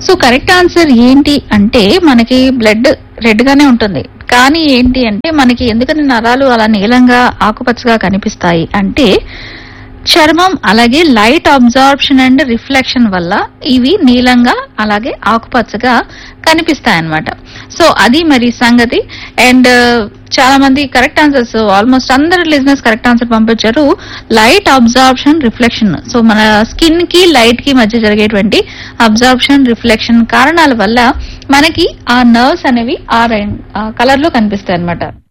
so correct answer ఏంటి అంటే మనకి బ్లడ్ రెడ్ గానే ఉంటుంది కానీ ఏంటి అంటే మనకి ఎందుకని నరాలు అలా నీలంగా ఆకుపచ్చగా కనిపిస్తాయి అంటే చర్మం అలాగే లైట్ అబ్జార్ప్షన్ అండ్ రిఫ్లెక్షన్ వల్ల ఇవి నీలంగా అలాగే ఆకుపచ్చగా కనిపిస్తాయి అన్నమాట సో అది మరి సంగతి అండ్ చాలా మంది కరెక్ట్ ఆన్సర్స్ ఆల్మోస్ట్ అందరు లిజినెస్ కరెక్ట్ ఆన్సర్ పంపించారు లైట్ అబ్జార్ప్షన్ రిఫ్లెక్షన్ సో మన స్కిన్ కి లైట్ కి మధ్య జరిగేటువంటి అబ్జార్ప్షన్ రిఫ్లెక్షన్ కారణాల వల్ల మనకి ఆ నర్వ్స్ అనేవి ఆ కలర్ లో కనిపిస్తాయి అనమాట